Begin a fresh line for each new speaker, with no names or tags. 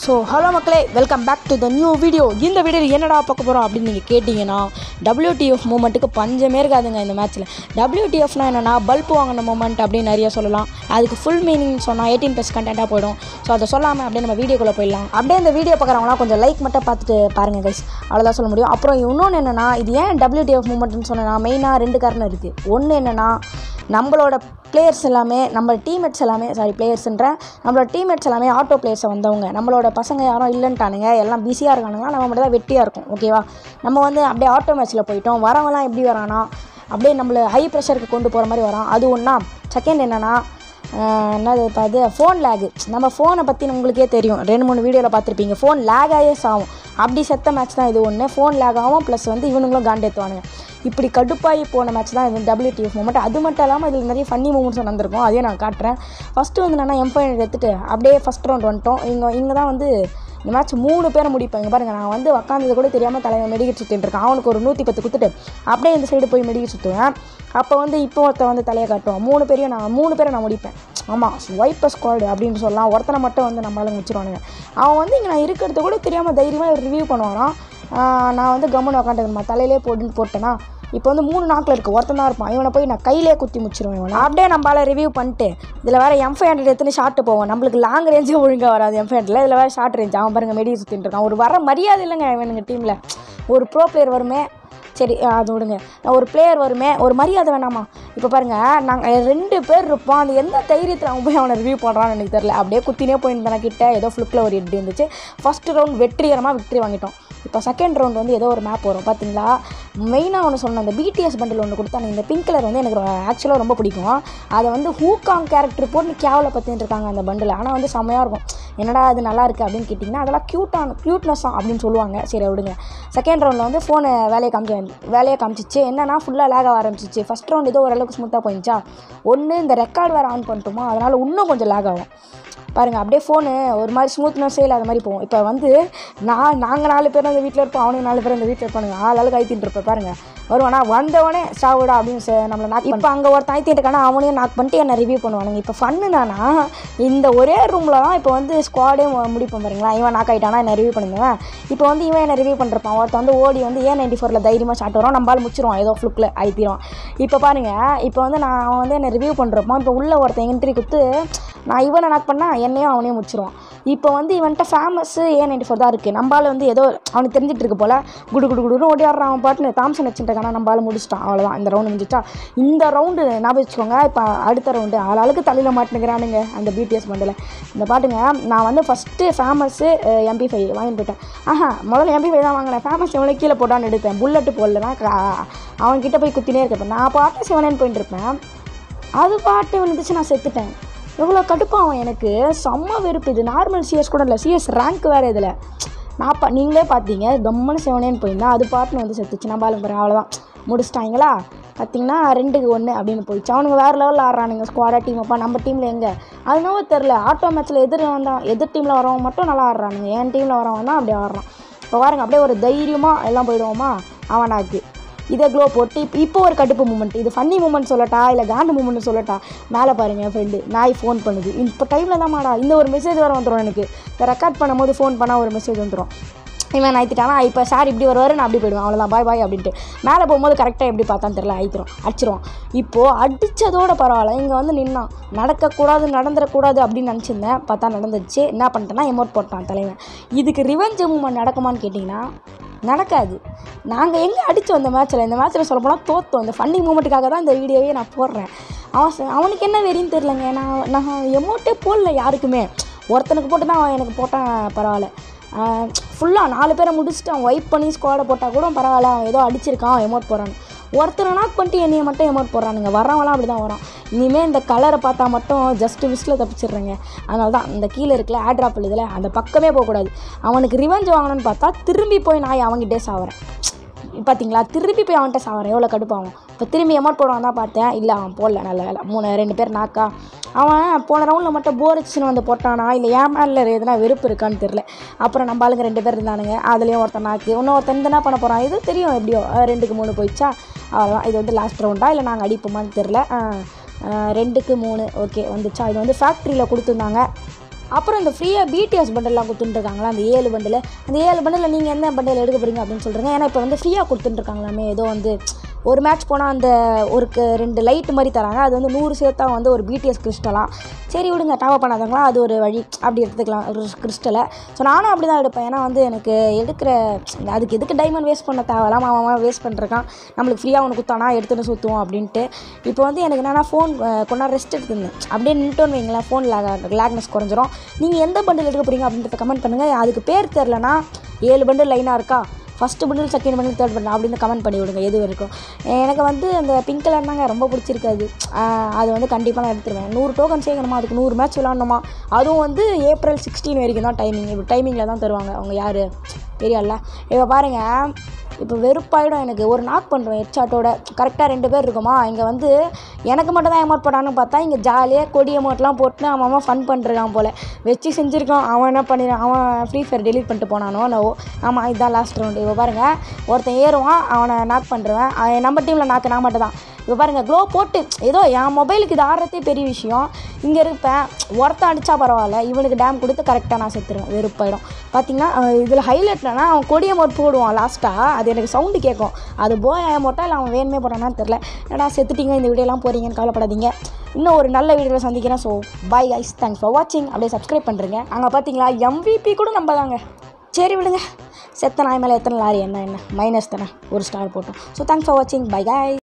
so hello மக்களே welcome back to the new video இந்த வீடியோவில் என்னடா பார்க்க போகிறோம் அப்படின்னு நீங்கள் கேட்டிங்கன்னா WTF மூமெண்ட்டுக்கு பஞ்சமே இருக்காதுங்க இந்த மேட்ச்சில் WTFனா என்னென்னா பல்ப் வாங்கின மூமெண்ட் அப்படின்னு நிறைய சொல்லலாம் அதுக்கு ஃபுல் மீனிங் சொன்னால் எயிட்டீன் ப்ளஸ் கண்டென்ட்டாக போயிடும் ஸோ அதை சொல்லாமல் அப்படியே நம்ம வீடியோக்குள்ளே போயிடலாம் அப்படியே இந்த வீடியோ பார்க்குறவங்களாம் கொஞ்சம் லைக் மட்டும் பார்த்துட்டு பாருங்கள் கைஸ் அவ்வளோதான் சொல்ல முடியும் அப்புறம் இன்னொன்று என்னென்னா இது ஏன் WTF மூமெண்ட்னு சொன்னேன்னா மெயினாக ரெண்டு காரணம் இருக்குது ஒன்று என்னென்னா நம்மளோட பிளேயர்ஸ் எல்லாமே நம்ம டீம்மேட்ஸ் எல்லாமே சாரி பிளேயர்ஸ்ன்றேன் நம்மளோட டீம்மேட்ஸ் எல்லாமே ஆட்டோ பிளேயர்ஸை வந்தவங்க நம்மளோட பசங்க யாரும் இல்லைன்ட்டானுங்க எல்லாம் பிஸியாக இருக்கானுங்க நம்ம மட்டும் தான் வெட்டியாக இருக்கும் ஓகேவா நம்ம வந்து அப்படியே ஆட்டோ மேட்ச்சில் போயிட்டோம் வரவங்களாம் எப்படி வரானா அப்படியே நம்மளை ஹை ப்ரெஷருக்கு கொண்டு போகிற மாதிரி வரான் அது ஒன்றா செகண்ட் என்னென்னா என்னது இப்போ அது ஃபோன் லேகு நம்ம ஃபோனை பற்றி உங்களுக்கே தெரியும் ரெண்டு மூணு வீடியோவில் பார்த்துருப்பீங்க ஃபோன் லேக் ஆகவே ஆகும் அப்படி செத்த மேட்ச் தான் இது ஒன்று ஃபோன் லேக் ஆகும் ப்ளஸ் வந்து இவனுங்களும் காண்டேத்துவானுங்க இப்படி கடுப்பாகி போன மேட்ச் தான் இது டபிள்யூடிஎஃப் மூமெண்ட் அது மட்டும் இல்லாமல் இதில் நிறைய ஃபன்னி மூமெண்ட்ஸ் நடந்திருக்கும் அதையும் நான் காட்டுறேன் ஃபஸ்ட்டு வந்து நான் எம் ஃபைவ் எடுத்துகிட்டு அப்படியே ஃபஸ்ட் ரவுண்ட் வந்துட்டோம் இங்கே இங்கே தான் வந்து இந்த மேட்ச் மூணு பேரை முடிப்பேன் இங்கே பாருங்கள் நான் வந்து உக்காந்தது கூட தெரியாமல் தலைவன் மெடிக்கல் சுற்றிட்டு இருக்கான் அவனுக்கு ஒரு நூற்றி பத்து குத்துட்டு அப்படியே இந்த சைடு போய் மெடிக்கல் சுற்றுவேன் அப்போ வந்து இப்போ ஒருத்தன் வந்து தலையை காட்டுவான் மூணு பேரையும் நான் மூணு பேரை நான் முடிப்பேன் ஆமாம் ஒய்ப்ப ஸ்குவாடு அப்படின்னு சொல்லலாம் ஒருத்தனை மட்டும் வந்து நம்மளால முடிச்சிருவானுங்க அவன் வந்து இங்கே நான் இருக்கிறது கூட தெரியாமல் தைரியமாக ரிவ்யூ பண்ணுவானா ஆஹ் நான் வந்து கம்முன்னு உக்காந்துக்கணுமா தலையிலே போட்டுன்னு போட்டேன்னா இப்போ வந்து மூணு நாக்கில் இருக்குது ஒருத்தன் தான் இருப்பான் இவனை போய் நான் கையிலே குத்தி முடிச்சிருவேன் இவனை அப்படியே நம்மளால ரிவ்யூ பண்ணிட்டு இதில் வேறு எம் ஃபைவ் ஹண்ட்ரட் எடுத்துன்னு ஷார்ட்டு போவோம் நம்மளுக்கு லாங் ரேஞ்சே ஒழுங்காக வராது எம் ஃபைவ் ஹண்ட்ரட்ல இதில் வேறு ஷார்ட் ரேஞ்ச் அவன் பாருங்க மெடி சுற்றிட்டு இருக்கான் ஒரு வர மரியாதை இல்லைங்க இவனுங்க டீமில் ஒரு ப்ரோ பிளேயர் வருமே சரி அஹ் அது விடுங்க ஒரு பிளேயர் வருமே ஒரு மரியாதை வேணாமா இப்போ பாருங்கள் நாங்கள் ரெண்டு பேர் இருப்போம் அந்த எந்த தைரியத்தில் அவன் போய் அவனை ரிவ்யூ பண்ணுறான்னு எனக்கு தெரியல அப்படியே குத்தினே போயிருந்தேன் கிட்ட ஏதோ ஃப்ளிப்பில் ஒரு எட்டு இருந்துச்சு ஃபஸ்ட்டு ரவுண்ட் வெற்றிகரமாக விக்ட்ரி வாங்கிட்டோம் இப்போ செகண்ட் ரவுண்ட் வந்து ஏதோ ஒரு மேப் வரும் பார்த்தீங்களா மெயினாக ஒன்று சொன்னேன் இந்த பிடிஎஸ் பண்டில் ஒன்று கொடுத்தாங்க இந்த பிங்க் கலர் வந்து எனக்கு ஆக்சுவலாக ரொம்ப பிடிக்கும் அதை வந்து ஹூகாங் கேரக்டர் போட்டு கேவலை பற்றின்னு இருக்காங்க அந்த பண்டில் ஆனால் வந்து செம்மையாக இருக்கும் என்னடா அது நல்லா இருக்குது அப்படின்னு கேட்டிங்கன்னா அதெல்லாம் க்யூட்டான க்யூட்னஸ் தான் அப்படின்னு சொல்லுவாங்க சரி விடுங்க செகண்ட் ரவுண்டில் வந்து ஃபோனை வேலையை காமிக்க வேலையை காமிச்சிச்சு என்னன்னா ஃபுல்லாக லேக் ஆக ஆரம்பிச்சிச்சு ஃபஸ்ட் ரவுண்ட் ஏதோ ஓரளவுக்கு ஸ்மூத்தாக போயிடுச்சா ஒன்று இந்த ரெக்கார்ட் வேறு ஆன் பண்ணிட்டோமா அதனால் இன்னும் கொஞ்சம் லேக் ஆகும் பாருங்கள் அப்படியே ஃபோனு ஒரு மாதிரி ஸ்மூத்னஸே இல்லாத மாதிரி போகும் இப்போ வந்து நான் நாங்கள் நாலு பேர் அந்த வீட்டில் இருப்போம் அவனுக்கு நாலு பேர் அந்த வீட்டில் இருப்பானுங்க ஆள் ஆளுக்கு ஐத்தின்னு இருப்பேன் பாருங்கள் வருவானா வந்தவனே சாவுடா அப்படின்னு ச- நம்மளை நாக் இப்போ அங்கே ஒருத்தன் ஐத்திட்டு இருக்கானா அவனையும் நாக் பண்ணிட்டு என்னை ரிவ்யூ பண்ணுவானுங்க இப்போ ஃபன்னுனானா இந்த ஒரே ரூமில் தான் இப்போ வந்து ஸ்குவாடே முடிப்போம் பாருங்களா இவன் நாக் ஆகிட்டானா என்ன ரிவ்யூ பண்ணுவேன் இப்போ வந்து இவன் என்ன ரிவ்யூ பண்ணுறான் ஒருத்தன் வந்து ஓடி வந்து ஏ நைன்டி ஃபோரில் தைரியமாக ஷாட் வரும் நம்மளால் முடிச்சிருவான் ஏதோ ஃப்ளுக்கில் ஐத்திரும் இப்போ பாருங்கள் இப்போ வந்து நான் அவன் வந்து என்னை ரிவ்யூ பண்ணுறப்போ இப்போ உள்ள ஒருத்தன் என்ட்ரி கொடுத்து நான் இவனை நாக் பண்ணால் என்னையும் அவனையும் முடிச்சிருவான் இப்போ வந்து இவன்கிட்ட ஃபேமஸ்ஸு ஏ நைன்டி ஃபோர் தான் இருக்குது நம்மளால் வந்து ஏதோ அவனுக்கு தெரிஞ்சிட்டு இருக்கு போல் குடு குடு குடுன்னு ஓடியாடுறான் அவன் பாட்டுன்னு தாம்சன் வச்சுட்டானா நம்மளால முடிச்சிட்டான் அவ்வளோதான் இந்த ரவுண்டு முடிஞ்சிட்டா இந்த ரவுண்டு ஞாபகம் வச்சுக்கோங்க இப்போ அடுத்த ரவுண்டு ஆளாளுக்கு தலையில் மாட்டினுக்கிறானுங்க அந்த பிடிஎஸ் மண்டல இந்த பாட்டுங்க நான் வந்து ஃபஸ்ட்டு ஃபேமஸ்ஸு எம்பி ஃபைவ் வாங்கிட்டு போயிட்டேன் ஆஹா முதல்ல எம்பி ஃபைவ் தான் வாங்கினேன் ஃபேமஸ் எவ்வளோ கீழே போட்டான்னு எடுத்தேன் புல்லட்டு போடலனா அவன்கிட்ட போய் குத்தினே இருக்கப்பேன் நான் பாட்டு சிவனேன்னு போயிட்டு இருப்பேன் அது பாட்டு விழுந்துச்சு நான் செத்துட்டேன் எவ்வளோ கடுப்பாகும் எனக்கு செம்ம வெறுப்பு இது நார்மல் சிஎஸ் கூட இல்லை சிஎஸ் ரேங்க் வேறு இதில் நான் பா நீங்களே பார்த்தீங்க தம்மனு செவனேன்னு போயிருந்தா அது பாட்டுன்னு வந்து செத்துச்சு நான் பாலும் பாரு அவ்வளோதான் முடிச்சிட்டாங்களா பார்த்தீங்கன்னா ரெண்டுக்கு ஒன்று அப்படின்னு போயிடுச்சு அவனுங்க வேறு லெவலில் ஆடுறானுங்க ஸ்குவாடா டீம் அப்பா நம்ம டீமில் எங்கே அதனால தெரில ஆட்டோ மேட்ச்சில் எதிர் வந்தான் எதிர் டீமில் வரவங்க மட்டும் நல்லா ஆடுறானுங்க என் டீமில் வரவன் தான் அப்படி ஆடுறான் இப்போ பாருங்க அப்படியே ஒரு தைரியமாக எல்லாம் போயிடுவோமா அவனாக்கு இதை க்ளோ போட்டு இப்போ இப்போ ஒரு கடுப்பு மூமெண்ட் இது ஃபன்னி மூமெண்ட் சொல்லட்டா இல்லை காண்டு மூமெண்ட் சொல்லட்டா மேலே பாருங்க என் ஃப்ரெண்டு நாய் ஃபோன் பண்ணுது இப்போ டைமில் தான் மாடா இந்த ஒரு மெசேஜ் வர வந்துடும் எனக்கு இந்த ரெக்கார்ட் பண்ணும்போது ஃபோன் பண்ணால் ஒரு மெசேஜ் வந்துடும் இவன் ஆயித்துட்டானா இப்போ சார் இப்படி வருவார் நான் அப்படி போயிடுவேன் அவ்வளோதான் பாய் பாய் அப்படின்ட்டு மேலே போகும்போது கரெக்டாக எப்படி பார்த்தான்னு தெரில ஆயித்துரும் அடிச்சிருவான் இப்போது அடித்ததோட பரவாயில்ல இங்கே வந்து நின்னான் நடக்கக்கூடாது நடந்துடக்கூடாது அப்படின்னு நினச்சிருந்தேன் பார்த்தா நடந்துச்சு என்ன பண்ணிட்டேன்னா எமோட் போட்டான் தலைவன் இதுக்கு ரிவெஞ்ச் மூமெண்ட் நடக்குமான்னு கேட்டிங்கன்னா நடக்காது நாங்கள் எங்கே அடித்தோம் இந்த மேட்ச்சில் இந்த மேட்ச்சில் சொல்ல போனால் தோத்தோம் இந்த ஃபன்னி மூமெண்ட்டுக்காக தான் இந்த வீடியோவே நான் போடுறேன் அவன் ச- அவனுக்கு என்ன வெறின்னு தெரிலங்க நான் நான் எமோட்டே போடல யாருக்குமே ஒருத்தனுக்கு போட்டு தான் அவன் எனக்கு போட்டான் பரவாயில்ல ஃபுல்லாக நாலு பேரை முடிச்சுட்டு அவன் ஒய்ப் பண்ணி ஸ்குவாடை போட்டால் கூட பரவாயில்ல அவன் ஏதோ அடிச்சிருக்கான் அவன் எமோட் போடுறான் ஒருத்தனை நாக் பண்ணிட்டு என்னைய மட்டும் எமோட் போடுறானுங்க வரவங்களாம் அப்படி தான் வரான் இனிமேல் இந்த கலரை பார்த்தா மட்டும் ஜஸ்ட் விஸ்ல தப்பிச்சிடுறேங்க அதனால தான் இந்த கீழே இருக்குல்ல ஆட்ராப் இதில் அந்த பக்கமே போகக்கூடாது அவனுக்கு ரிவெஞ்ச் வாங்கணும்னு பார்த்தா திரும்பி போய் நான் அவன்கிட்டே சாவறேன் பார்த்தீங்களா திருப்பி போய் அவன்கிட்ட சாவறேன் எவ்வளோ கடுப்பாகும் இப்போ திரும்பி எமௌண்ட் போடுவான் தான் பார்த்தேன் இல்லை அவன் போடல நல்ல வேலை மூணு ரெண்டு பேர் நாக்கா அவன் போன ரவுண்டில் மட்டும் போர் அடிச்சுன்னு வந்து போட்டானா இல்லை ஏன் மேலே எதுனா வெறுப்பு இருக்கான்னு தெரில அப்புறம் நம்ம ஆளுங்க ரெண்டு பேர் இருந்தானுங்க அதுலேயும் ஒருத்தன் நாக்கு இன்னும் ஒருத்தன் இந்த என்ன பண்ண போகிறான் இது தெரியும் எப்படியோ அஹ் ரெண்டுக்கு மூணு போயிடுச்சா அவ்வளோதான் இது வந்து லாஸ்ட் ரவுண்டா இல்லை நாங்கள் அடிப்போமான்னு தெரில ரெண்டுக்கு மூணு ஓகே வந்துச்சா இது வந்து ஃபேக்ட்ரியில் கொடுத்துருந்தாங்க அப்புறம் இந்த ஃப்ரீயாக பிடிஎஸ் பண்டல்லாம் கொடுத்துட்டுருக்காங்களா அந்த ஏழு பண்டில் அந்த ஏழு பண்டில் நீங்கள் என்ன பண்டில் எடுக்க போகிறீங்க அப்படின்னு சொல்கிறீங்க ஏன்னா இப்போ வந்து ஃப்ரீயாக கொடுத்துட்டுருக்காங்களாமே ஏதோ வந்து ஒரு மேட்ச் போனால் அந்த ஒரு க- ரெண்டு லைட் மாதிரி தராங்க அது வந்து நூறு சேர்த்தா வந்து ஒரு பிடிஎஸ் கிறிஸ்டலாம் சரி விடுங்க டாப் பண்ணாதவங்களா அது ஒரு வழி அப்படி எடுத்துக்கலாம் ஒரு கிறிஸ்டலை ஸோ நானும் அப்படி தான் எடுப்பேன் ஏன்னா வந்து எனக்கு எடுக்கிற அதுக்கு எதுக்கு டைமண்ட் வேஸ்ட் பண்ண தேவையில்லாம் அவன் வேஸ்ட் பண்ணிருக்கான் நம்மளுக்கு ஃப்ரீயாக ஒன்று குத்தானா எடுத்துன்னு சுற்றுவோம் அப்படின்ட்டு இப்போ வந்து எனக்கு என்னென்னா ஃபோன் கொண்டா ரெஸ்ட் எடுத்துருந்தேன் அப்படியே நின்ட்டோன்னு வைங்களேன் ஃபோன் லேக்னஸ் குறைஞ்சிரும் நீங்கள் எந்த பண்டில் எடுக்க போகிறீங்க அப்படின்றத கமெண்ட் பண்ணுங்கள் அதுக்கு பேர் தெரிலனா ஏழு பண்டில் லைனாக இருக்கா first bundle second bundle third bundle அப்படின்னு கமெண்ட் பண்ணி விடுங்க எது வரைக்கும் எனக்கு வந்து அந்த பிங்க் கலர் தாங்க ரொம்ப பிடிச்சிருக்காது ஆஹ் அது வந்து கண்டிப்பாக நான் எடுத்துருவேன் நூறு டோக்கன் சேர்க்கணுமா அதுக்கு நூறு மேட்ச் விளாடணுமா அதுவும் வந்து ஏப்ரல் சிக்ஸ்டீன் வரைக்கும் தான் டைமிங் இப்போ டைமிங்கில் தான் தருவாங்க அவங்க யார் தெரியல இப்போ பாருங்கள் இப்போ வெறுப்பாயிடும் எனக்கு ஒரு நாக் பண்ணுறோம் ஹெட்ஷாட்டோட கரெக்டாக ரெண்டு பேர் இருக்குமா இங்கே வந்து எனக்கு மட்டும் தான் எமௌண்ட் போட்டான்னு பார்த்தா இங்கே ஜாலியாக கொடி எமௌண்ட்லாம் போட்டு அவன் அவன் ஃபன் பண்ணிருக்கான் போல் வச்சு செஞ்சுருக்கான் அவன் என்ன பண்ணிடுறான் அவன் ஃப்ரீ ஃபயர் டெலீட் பண்ணிட்டு போனானோ நோ ஆமாம் இதுதான் லாஸ்ட் ரவுண்டு இப்போ பாருங்கள் ஒருத்தன் ஏறுவான் அவனை நாக் பண்ணுறவன் அவன் நம்ம டீமில் நாக்கு நான் மட்டும் தான் இப்போ பாருங்கள் க்ளோ போட்டு ஏதோ என் மொபைலுக்கு இது ஆடுறதே பெரிய விஷயம் இங்கே இருப்பேன் ஒருத்தன் அடித்தா பரவாயில்ல இவனுக்கு டேம் கொடுத்து கரெக்டாக நான் செத்துருவேன் வெறுப்பாயிடும் பார்த்தீங்கன்னா இதில் ஹைலைட்லனா அவன் கொடிய மோட் போடுவான் லாஸ்ட்டாக அது எனக்கு சவுண்டு கேட்கும் அது போய் மோட்டா இல்லை அவன் வேணுமே போட்டானான்னு தெரில என்னடா செத்துட்டீங்க இந்த வீடியோலாம் போகிறீங்கன்னு கவலைப்படாதீங்க இன்னும் ஒரு நல்ல வீடியோவில் சந்திக்கிறேன் so bye guys thanks for வாட்சிங் அப்படியே சப்ஸ்கிரைப் பண்ணுறேங்க அங்கே பார்த்தீங்களா எம்விபி கூட நம்ம தாங்க சரி விடுங்க செத்த நாய் மேலே எத்தனை லாரி என்ன என்ன மைனஸ் தானே ஒரு ஸ்டார் போட்டோம் ஸோ தேங்க்ஸ் ஃபார் வாட்சிங் பை guys